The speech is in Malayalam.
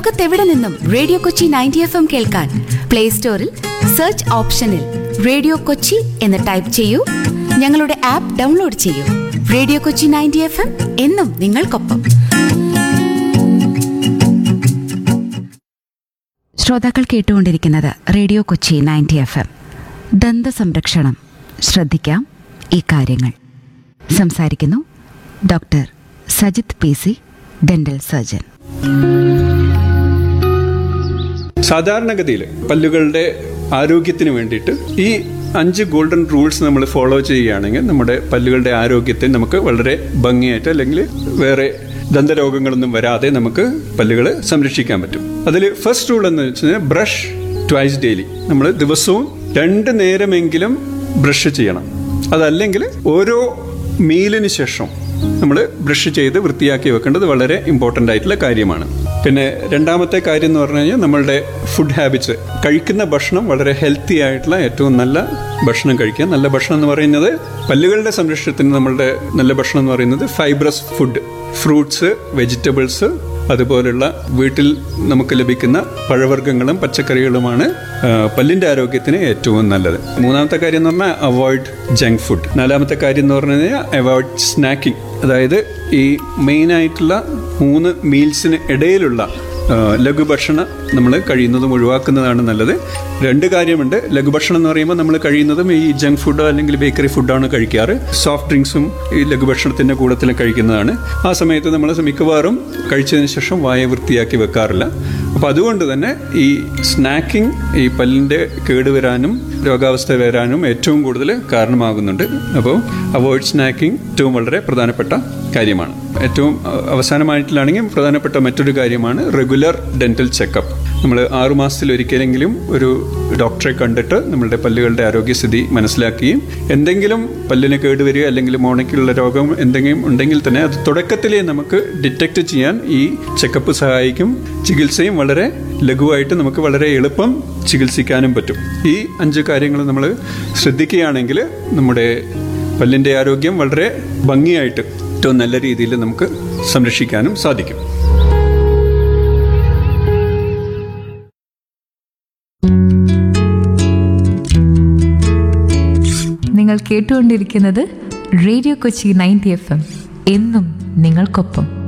ലോകത്തെവിടെ നിന്നും radio Kochi ninety F M കേൾക്കാൻ പ്ലേ സ്റ്റോറിൽ സെർച്ച് ഓപ്ഷനിൽ റേഡിയോ കൊച്ചി എന്ന് ടൈപ്പ് ചെയ്യൂ ഞങ്ങളുടെ ആപ്പ് ഡൗൺലോഡ് ചെയ്യൂ radio Kochi ninety F M എന്നും നിങ്ങൾക്കൊപ്പം ശ്രോതാക്കൾ കേട്ടുകൊണ്ടിരിക്കുന്നത് radio Kochi ninety F M ദന്ത സംരക്ഷണം ശ്രദ്ധിക്കാം ഈ കാര്യങ്ങൾ സംസാരിക്കുന്നു doctor Sajith P C dental surgeon സാധാരണഗതിയിൽ പല്ലുകളുടെ ആരോഗ്യത്തിന് വേണ്ടിയിട്ട് ഈ അഞ്ച് ഗോൾഡൻ റൂൾസ് നമ്മൾ ഫോളോ ചെയ്യുകയാണെങ്കിൽ നമ്മുടെ പല്ലുകളുടെ ആരോഗ്യത്തെ നമുക്ക് വളരെ ഭംഗിയായിട്ട് അല്ലെങ്കിൽ വേറെ ദന്തരോഗങ്ങളൊന്നും വരാതെ നമുക്ക് പല്ലുകൾ സംരക്ഷിക്കാൻ പറ്റും അതിൽ ഫസ്റ്റ് റൂൾ എന്ന് വെച്ച് കഴിഞ്ഞാൽ ബ്രഷ് ട്വൈസ് ഡെയിലി നമ്മൾ ദിവസവും രണ്ട് നേരമെങ്കിലും ബ്രഷ് ചെയ്യണം അതല്ലെങ്കിൽ ഓരോ മീലിന് ശേഷം നമ്മൾ ബ്രഷ് ചെയ്ത് വൃത്തിയാക്കി വെക്കേണ്ടത് വളരെ ഇമ്പോർട്ടൻ്റ് ആയിട്ടുള്ള കാര്യമാണ് പിന്നെ രണ്ടാമത്തെ കാര്യം എന്ന് പറഞ്ഞു കഴിഞ്ഞാൽ നമ്മളുടെ ഫുഡ് ഹാബിറ്റ്സ് കഴിക്കുന്ന ഭക്ഷണം വളരെ ഹെൽത്തി ആയിട്ടുള്ള ഏറ്റവും നല്ല ഭക്ഷണം കഴിക്കുക നല്ല ഭക്ഷണം എന്ന് പറയുന്നത് പല്ലുകളുടെ സംരക്ഷണത്തിന് നമ്മളുടെ നല്ല ഭക്ഷണം എന്ന് പറയുന്നത് ഫൈബ്രസ് ഫുഡ് ഫ്രൂട്ട്സ് വെജിറ്റബിൾസ് അതുപോലുള്ള വീട്ടിൽ നമുക്ക് ലഭിക്കുന്ന പഴവർഗ്ഗങ്ങളും പച്ചക്കറികളുമാണ് ആ, പല്ലിന്റെ ആരോഗ്യത്തിന് ഏറ്റവും നല്ലത് മൂന്നാമത്തെ കാര്യം എന്ന് പറഞ്ഞാൽ അവോയ്ഡ് ജങ്ക് ഫുഡ് നാലാമത്തെ കാര്യം എന്ന് പറഞ്ഞു കഴിഞ്ഞാൽ അവോയ്ഡ് സ്നാക്കിംഗ് അതായത് ഈ മെയിൻ ആയിട്ടുള്ള മൂന്ന് മീൽസിന് ഇടയിലുള്ള ആ, ലഘുഭക്ഷണം നമ്മൾ കഴിയുന്നതും ഒഴിവാക്കുന്നതാണ് നല്ലത് രണ്ട് കാര്യമുണ്ട് ലഘുഭക്ഷണം എന്ന് പറയുമ്പോൾ നമ്മൾ കഴിയുന്നതും ഈ ജങ്ക് ഫുഡോ അല്ലെങ്കിൽ ബേക്കറി ഫുഡാണ് കഴിക്കാറ് സോഫ്റ്റ് ഡ്രിങ്ക്സും ഈ ലഘുഭക്ഷണത്തിന്റെ കൂടത്തിൽ കഴിക്കുന്നതാണ് ആ സമയത്ത് നമ്മൾ മിക്കവാറും കഴിച്ചതിന് ശേഷം വായ വൃത്തിയാക്കി വെക്കാറില്ല അപ്പോൾ അതുകൊണ്ട് തന്നെ ഈ സ്നാക്കിംഗ് ഈ പല്ലിന്റെ കേടുവരാനും രോഗാവസ്ഥ വരാനും ഏറ്റവും കൂടുതൽ കാരണമാകുന്നുണ്ട് അപ്പോൾ അവോയ്ഡ് സ്നാക്കിംഗ് ഏറ്റവും വളരെ പ്രധാനപ്പെട്ട കാര്യമാണ് ഏറ്റവും അഹ്, അവസാനമായിട്ടിലാണെങ്കിൽ പ്രധാനപ്പെട്ട മറ്റൊരു കാര്യമാണ് റെഗുലർ ഡെന്റൽ ചെക്കപ്പ് നമ്മൾ ആറുമാസത്തിൽ ഒരിക്കലെങ്കിലും ഒരു ഡോക്ടറെ കണ്ടിട്ട് നമ്മളുടെ പല്ലുകളുടെ ആരോഗ്യസ്ഥിതി മനസ്സിലാക്കുകയും എന്തെങ്കിലും പല്ലിന് കേടുവരിക അല്ലെങ്കിൽ മോണയ്ക്കുള്ള രോഗം എന്തെങ്കിലും ഉണ്ടെങ്കിൽ തന്നെ അത് തുടക്കത്തിലേ നമുക്ക് ഡിറ്റക്ട് ചെയ്യാൻ ഈ ചെക്കപ്പ് സഹായിക്കും ചികിത്സയും വളരെ ലഘുവായിട്ട് നമുക്ക് വളരെ എളുപ്പം ചികിത്സിക്കാനും പറ്റും ഈ അഞ്ച് കാര്യങ്ങൾ നമ്മൾ ശ്രദ്ധിക്കുകയാണെങ്കിൽ നമ്മുടെ പല്ലിന്റെ ആരോഗ്യം വളരെ ഭംഗിയായിട്ട് ഏറ്റവും നല്ല രീതിയിൽ നമുക്ക് സംരക്ഷിക്കാനും സാധിക്കും നിങ്ങൾ കേട്ടുകൊണ്ടിരിക്കുന്നത് radio Kochi ninety F M എന്നും നിങ്ങൾക്കൊപ്പം